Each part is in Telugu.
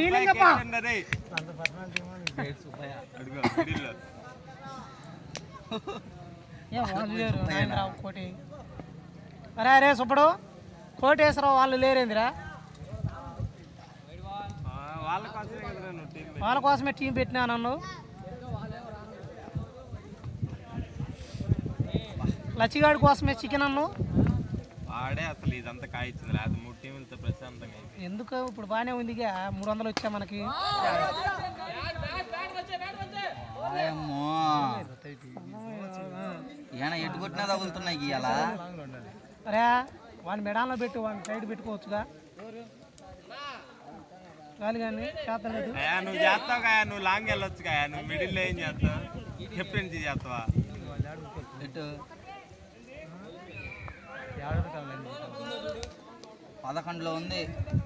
నీలింగప్ప అడుగు మిడిల్లో. ఏ వాళ్ళు లేరు నాయనరావు కోటి అరే అరే సుబ్బడు కోటేశ్వరరావు వాళ్ళు లేరేందిరా ఆ, వాళ్ళ కోసమే కదరా నువ్వు టీం వాళ్ళ కోసమే టీం పెట్టినా నన్ను లచ్చిగాడి కోసమే చికెన్ అన్ను వాడే అసలు ఇదంతా కాయిచ్చింది లేదు మూడు టీములతో ప్రశాంతంగా అయిపోయింది. ఎందుకు ఇప్పుడు బాగానే ఉందిగా మూడు వందలు వచ్చా మనకి ఆయమ్మో ఈయన ఎటు కొట్టినా తగులుతున్నాయి ఇవాళ అరే వాడిని మెడాల్లో పెట్టి వాడిని సైడ్ పెట్టుకోవచ్చుగా గాలి కానీ చేత లేదు అయ్యా నువ్వు చేస్తావు కాయా నువ్వు లాంగ్ వెళ్ళొచ్చు కాయా నువ్వు మిడిల్లో ఏం చేస్తావు కెప్టెన్సీ చేస్తావా ఎటు పదకొండులో ఉంది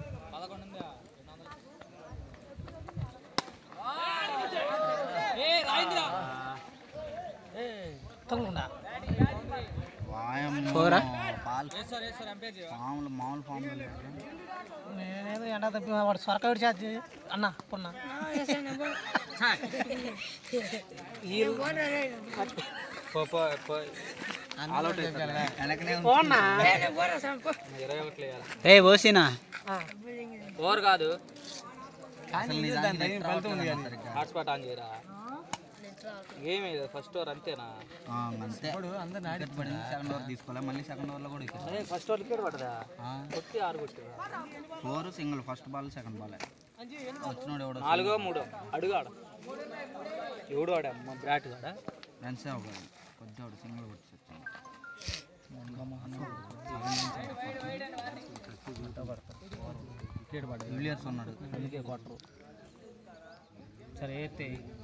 తొంగకుండా వాయమ్మో పాలు మామూలు మామూలు పాములు లేవు. నేనేదో ఎండ తప్పి వాడు సొరకాయ చేతి అన్న పున్న వెనకనే ఉంది. పోన్నా ఏ పోసినా ఓవర్ కాదు అసలు నిజానికి నెట్ రావట్లేదు అన్న సరిగ్గా. హాట్స్పాట్ ఆన్ చేయరా గేమ్ ఫస్ట్ ఓవర్ అంతేనా ఆ, అంతే వికెట్ పడింది సెకండ్ ఓవర్ తీసుకోవాలి మళ్ళీ సెకండ్ ఓవర్లో కూడా వికెట్ ఫస్ట్ ఓవర్ వికెట్ పడదా ఆ, కొట్టి ఆరు కొట్టిరా four single first ball second ball వచ్చినోడు ఎవడో నాలుగో మూడో అడుగు ఆడ ఎవడు ఆడా మా బ్రాట్ కాడా రన్స్ అవ్వదు కొద్దిగా సింగిల్ కొట్టి వచ్చాను వికెట్ పడదు విలియర్స్ ఉన్నాడు అందుకే కొట్టరు సరే అయితే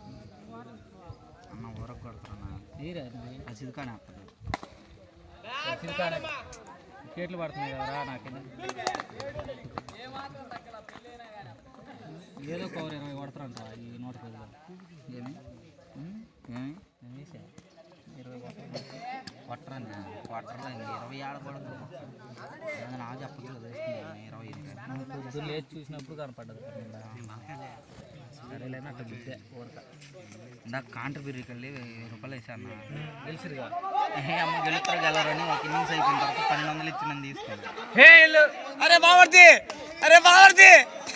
అన్న ఊరకు కొడతారన్న నీరా రసీద్ ఖాన్ వేస్తాడు వికెట్లు పడుతున్నాయి కదరా నాకేనా ఏదో కవర్ ఇరవై కొడతారంట ఈ నూట పదిలో ఏమి ఉమ్, ఏమి నేను వేసా ఇరవై కొడతాను కొట్టరన్న కొట్టరు ఇంక ఇరవై ఆడకూడదు అది నాకు చెప్పట్లేదు వేసుకున్నాను ఇరవై ఇరవై పొద్దున్న లేచి చూసినప్పుడు కనపడ్డది సరేలేనా అట్లా బిద్దే ఊరక ఇందాక కాంటర్ బిర్రికి వెళ్ళి వెయ్యి రూపాయలు వేసాను తెలిసిరుగా ఏ అమ్మ గెలుస్తారు గెలరని ఒక ఇన్నింగ్స్ అయిపోయిన తర్వాత పన్నెండు వందలు ఇచ్చి నన్ను తీసుకున్నాను హే అరే బావర్తి అరే బావర్తి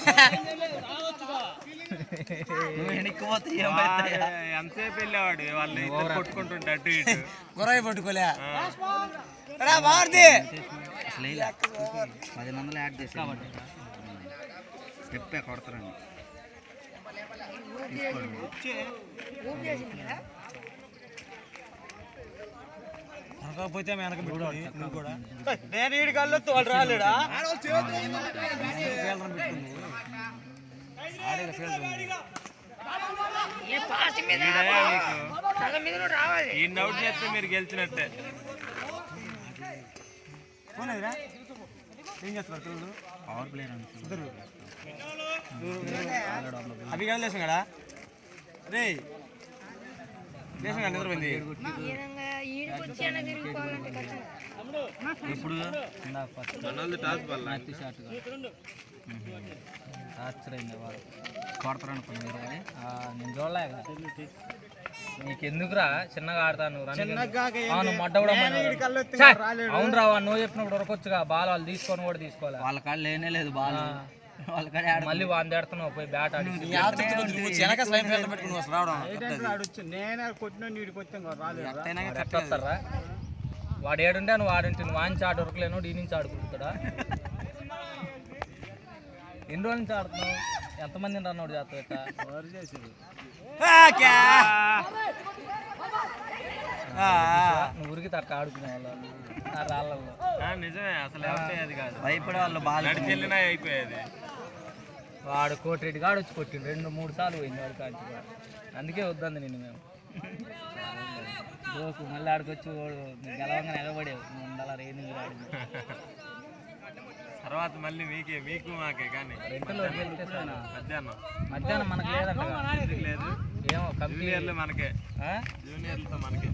నువ్వు వెనక్కిపోతే ఏమవుతాయా ఎంతసేపు వెళ్ళేవాడు వాళ్ళు ఇద్దరు కొట్టుకుంటుంటే అటు ఇటు గురవి పట్టుకోలే రా బావర్తి అసలు వేయలే. పదిహేను వందలు యాడ్ చేసాను చెప్పే కొడతారండి పోతే వెనక పెట్టుకోండి నువ్వు కూడా నేను ఈడి కళ్ళొత్తు వాళ్ళు రాలేడా ఈ నౌట్ చేస్తే మీరు గెలిచినట్టే పోనేదిరా ఏం చేస్తున్నారు చూడు పవర్ ప్లేయర్ అని అవి కానీ లేసాం కదా రే లేసాం కదా నిద్రపోయింది ఇప్పుడు మనోళ్ళు టాస్ వల్ల ఆశ్చర్యంగా వాడు కొడతారనుకున్నా మీరు అది ఆ, నేను చూడలే నీకెందుకురా చిన్నగా ఆడతాను అవును మొడ్డ కూడా ఛే! అవునురా వాడు నువ్వు చెప్పినప్పుడు ఉరకొచ్చుగా బాల్ వాళ్ళు తీసుకొని కూడా తీసుకోవాలి వాళ్ళ కాడ లేనే లేదు బాల్ వాళ్ళ కాడ ఆడ మళ్ళీ వాంది ఆడుతున్నావు పోయి బ్యాట్ ఆడి వెనక స్లైమ్ ఫీల్డర్ పెట్టుకుని వస్తారు రావడం ఎట్టయినా కానీ ఎట్లా వస్తారా వాడు ఏడుంటే నువ్వు ఆడుంటే నువ్వు వాంచి ఆడు ఉరకలేను డీ నుంచి ఆడుకుంటాడా ఎన్ని రోజుల నుంచి ఆడుతున్నావు ఎంతమంది రన్ అవుట్ చేస్తావు ఇట్లా నువ్వు ఉరికి తట్ట ఆడుకునే వాళ్ళు ఆ రాళ్ళల్లో ఆ, నిజమే అసలు ఎవరిది కాదు భయపడే వాళ్ళు బాల్ నడిచి వెళ్ళినా అయిపోయేది వాడు కోటిరెడ్డి కాడు వచ్చి కొట్టిండు రెండు మూడు సార్లు పోయింది వాడు కాంచి కూడా. అందుకే వద్దంది నిన్ను మేము దోకు మళ్ళీ ఆడికి వచ్చి వాడు నువ్వు గెలవంగా ఎగబడేవు నువ్వు ఉండాలా రేణింగ్ ఆడింది తర్వాత మళ్ళీ మీకే మీకు మాకే కానీ రెండులో గెలిస్తే సరేనా? మధ్యాహ్నం మధ్యాహ్నం మనకు లేదంట ఎందుకు లేదు ఏమో కంపెనీ జూనియర్లు మనకే ఆ? జూనియర్లతో మనకే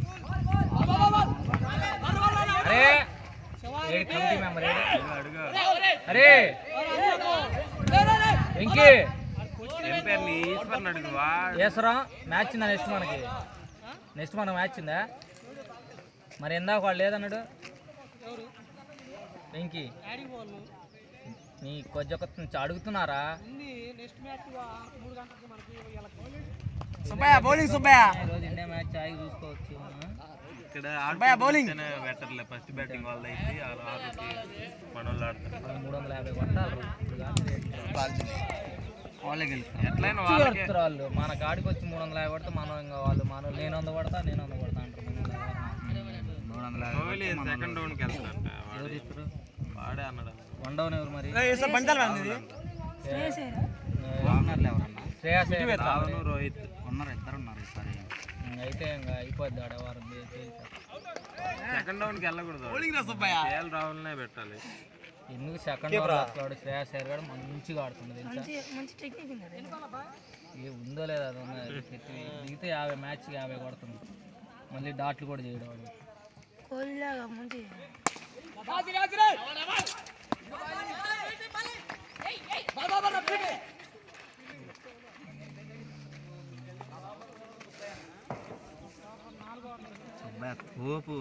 అరే ఏడు కమిటీ మెంబర్ ఏడు అడుగు అరే వెంకీ అడగండి ఈశ్వర్ అడుగు వాడు ఈశ్వరం మ్యాచ్ ఉందా నెక్స్ట్ మనకి నెక్స్ట్ మనకు మ్యాచ్ ఉందా మరి ఇందాక వాడు లేదన్నాడు ఇంకి యాడికి పోవాలి నీ కొద్ది నుంచి అడుగుతున్నారా ఉంది నెక్స్ట్ మ్యాచ్ మూడు గంటలకి మనకి వీళ్ళకి సుబ్బయ్య బౌలింగ్ సుబ్బయ్య ఈరోజు ఇండియా మ్యాచ్ ఆగి చూసుకోవచ్చు ఆ? ఇక్కడ ఆడుతుంటేనే బెటర్లే ఫస్ట్ బ్యాటింగ్ వాళ్ళది అయితే ఆరు ఆరుకి మన వాళ్ళు ఆడతారు వాళ్ళు మూడు వందల యాభై కొట్టాలి ఇప్పుడు కాదు వాళ్ళే గెలుస్తారు ఎట్లయినా పిచ్చి వాళ్ళకే కొడుతున్నారు వాళ్ళు మన కాడికి వచ్చి మూడు వందల యాభై కొడితే మనం ఇంకా వాళ్ళు మనం నేను వంద కొడతా నేను వంద కొడతా అంటారు మూడు వందల కోహ్లీ సెకండ్ డౌన్కి వెళ్తాడంట ఎవరు ఇస్తారు వాడే అన్నాడు వన్ డౌన్ ఎవరు మరి పంచాలి మంది ఉన్నారులే ఎవరన్నా శ్రేయాస్ అయ్యర్ రావణ్ రోహిత్ ఉన్నారు ఇద్దరు ఉన్నారు ఈసారి అయితే ఇంకా అయిపోద్ది ఆడవారం సెకండ్ డౌన్కి వెళ్ళకూడదు కేఎల్ రాహుల్నే పెట్టాలి ఎందుకు సెకండ్ ఓవర్ అసలు శ్రేయాస్ అయ్యర్ కూడా మంచిగా ఆడుతుంది తెలుసా ఏ ఉందో లేదో అది ఉన్నది చెప్పి దిగితే యాభై మ్యాచ్ యాభై కొడుతుంది మళ్ళీ డాట్లు కూడా చేయడం వాడు సుబ్బయ్య తోపు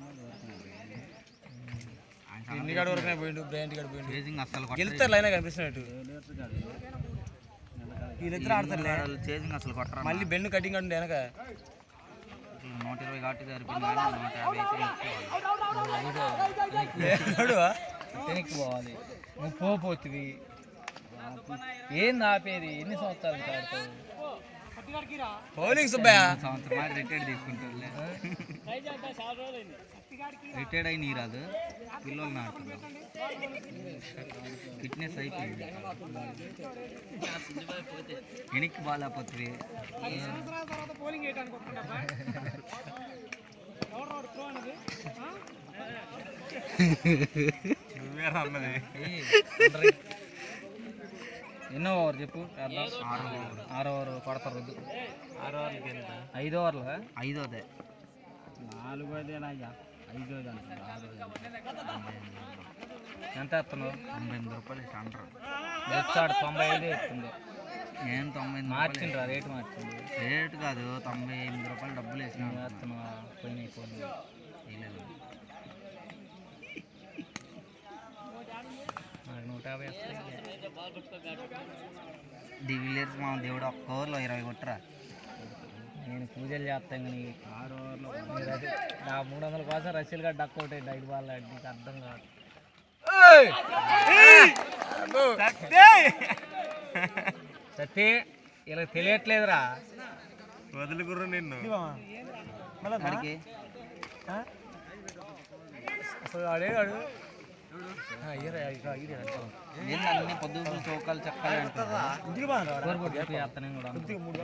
ఎన్ని కాడ వరకు పోయిండు బ్రాండ్ కాడ పోయిండు చేసింగ్ అస్సలు గెలుస్తారు లైన్ కనిపిస్తున్నట్టు వీళ్ళిద్దరు ఆడతారులే చేసింగ్ అసలు కొట్టరా మళ్ళీ బెండ్ కటింగ్ అండి వెనక నూట ఇరవై కాబట్టి సరిపోయింది కానీ నూట యాభై అయితే ఎక్కువ. ఎవడు? వెనక్కి పోవాలి నువ్వు పోపోతుంది ఏంది ఆపేది ఎన్ని సంవత్సరాలు ఇంకా ఆడతావు బౌలింగ్ సుబ్బయ్య సంవత్సరం రిటైర్డ్ తీసుకుంటారులే రిటైర్డ్ అయి నీరాదు పిల్లల్ని ఆడుతున్నారు ఫిట్నెస్ అయిపోయింది వెనక్కి బాగాలేకపోతుంది తర్వాత బౌలింగ్ వేయడానికి వస్తుండబ్బా ఎవరు వాడు త్రో అనేది నువ్వేరా అన్నది ఏయ్, ఉండరి. ఎన్నో ఓవర్ చెప్పు వేద్దాం. ఆరో ఓవర్ కొడతారు వద్దు ఆరు వాళ్ళకి ఎంత ఐదో ఓవర్లు ఐదోదే ఎంత ఎత్తున్నావు తొంభై ఎనిమిది రూపాయలు ఇస్తా అంటారు వచ్చాడు తొంభై ఐదు ఎత్తుంది నేను తొంభై ఎనిమిది రూపాయలు మార్చిండ్రా రేటు మార్చింది రేట్ కాదు తొంభై ఎనిమిది రూపాయలు డబ్బులు వేసిన నువ్వు వేస్తున్నావా పోయినాయి పోయినాయి వేయలేదు నాకు నూట యాభై వస్తాయి డివిలియర్స్ మా దేవుడు ఒక్క ఓవర్లో ఇరవై కొట్టరా నేను పూజలు చేస్తాను కానీ ఆరు ఓవర్లో నా మూడు వందల కోసం రసీలు గడ్డ డక్ అవుతాయి డైట్ బాల్ నీకు అర్థం కాదు సత్తి ఇలా తెలియట్లేదురా వదులుకుర్రు నిన్ను వాడికి అసలు ఆడేగాడు ఏంది అన్ని పొద్దుగులు చౌకాలు చక్కాలు అంటారా స్కోర్ బోర్డు చెప్పి చేస్తాను కూడా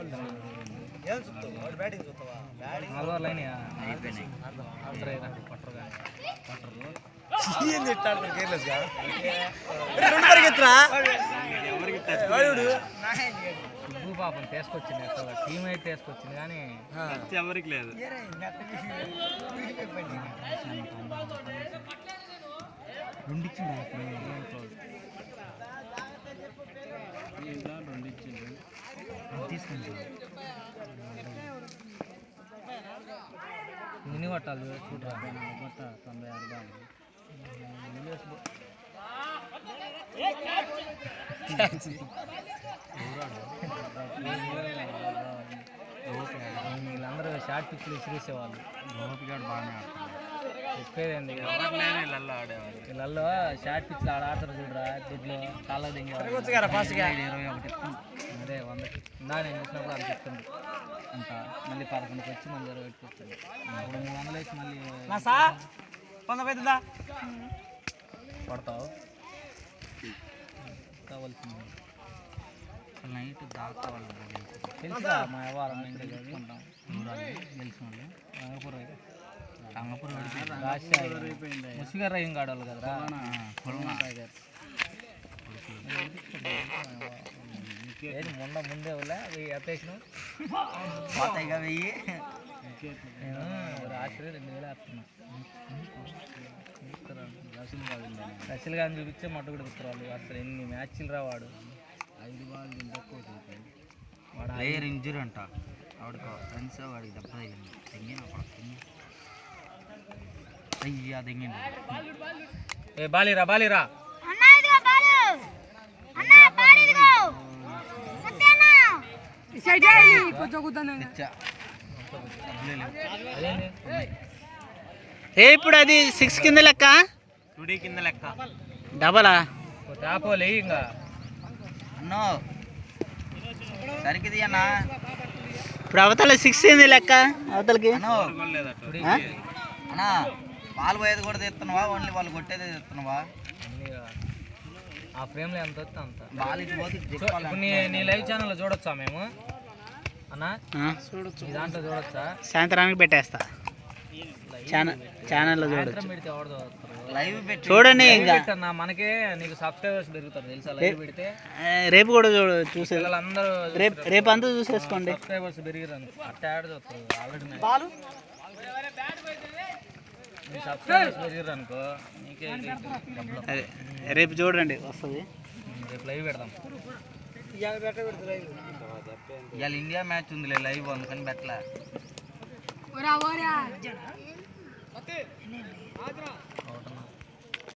నాలుగు ఓవర్లు అయినాయా అయిపోయినాయి అర్థం రా పట్టరు కానీ ఏం తిట్టాడు కేర్లెస్ గా రెండు పరిగెత్తురా వాడు సుబ్బు పాపం తీసుకొచ్చింది అసలు టీం అయితే తీసుకొచ్చింది కానీ ఖర్చు ఎవరికి లేదు రెండు ఇచ్చిండు తీసుకుంటా మినీ పట్టాలి చూడరా తొంభై ఆరు బాగా వీళ్ళందరూ షార్ట్ పిచ్లు విసిరేసేవాళ్ళు గోపిగాడు బాగానే ఆడుతున్నాడు చెప్పేది ఏంది ఎవరు లేరు వీళ్ళల్లో ఆడేవారు వీళ్ళల్లో షార్ట్ పిచ్లు ఆడ ఆడతారు చూడరా దిడ్లు కాళ్ళ దింగ ఫాస్ట్ గా ఇరవై ఒకటి ఇస్తాం అదే వందకి ఇందా నేను చూసినప్పుడు అది చెప్తుంది అంత మళ్ళీ పదకొండుకి వచ్చి మళ్ళీ ఇరవై ఒకటికి వస్తుంది ఇప్పుడు మూడు వందలు వేసి మళ్ళీ నా సా పొంద పోతుందా కొడతావు కావాల్సింది అసలు నైట్ దాకా వాళ్ళు తెలుసుగా మా వ్యవహారం ఇంకా చదువుకుంటాం తెలిసిన వాళ్ళు రంగపూర్ రంగపూర్ ముసిగారు రయ్యం కాడవాళ్ళు కదరా కొలనా ఏది మొన్న ముందే వాళ్ళ ఎత్తేసిన పోతాయిగా వెయ్యి నేను రాత్రి రెండు వేలు వేస్తున్నా రసీల్ గారిని చూపించే మొట్ట కూడా వాళ్ళు అసలు ఎన్ని మ్యాచ్లు రా వాడు ఐదు బాల్ వాడు ప్లేయర్ ఇంజురీ అంట ఆవిడకు ఫ్రెండ్స్ వాడికి దెబ్బ తగిలింది తెంగిన అయ్యా తెంగింది ఏ బాలిరా బాలిరా తెచ్చా డబ్బులే లేవు. అదేంటి ఏ ఇప్పుడు అది సిక్స్ కింద లెక్క టుడే కింద లెక్క డబలా ఓ టాపో లేయి ఇంకా అన్నో సరికిది అన్నా ఇప్పుడు అవతల సిక్స్ కింద లెక్క అవతలకి అన్నో లేదా టుడే ఆ? అన్నా పాలు పోయేది కూడా తీస్తున్నావా ఓన్లీ వాళ్ళు కొట్టేది తీస్తున్నావా అన్నీ ఆ ఫ్రేమ్లో ఎంత వస్తే అంత బాల్ ఇటు పోతే ఇటు చూ- తిప్పాలి ఇప్పుడు నీ నీ లైవ్ ఛానల్లో చూడొచ్చా మేము అన్నా ఆ, నీ దాంట్లో చూడొచ్చా సాయంత్రానికి పెట్టేస్తా ఛానల్ ఛానల్లో చూడొచ్చు సాయంత్రం పెడితే ఎవరు చూస్తారు లైవ్ పెట్టి చూడండి లైవ్ ఇంకా పెట్టన్నా మనకే నీకు సబ్స్క్రైబర్స్ పెరుగుతారు తెలుసా లైవ్ పెడితే ఆ, రేపు కూడా చూడ చూసే పిల్లలందరూ రేపు రేపు అంతా చూసేసుకోండి సబ్స్క్రైబర్స్ పెరిగిరని అట్ట యాడ్ చూస్తారు ఆల్రెడీ నీ సబ్స్క్రైబర్స్ పెరిగిరు అనుకో నీకే ఇది డబ్బులు అదే రేపు చూడండి వస్తుంది రేపు లైవ్ పెడదాం ఇవాళ ఇండియా మ్యాచ్ ఉందిలే లైవ్ అందుకని పెట్టలే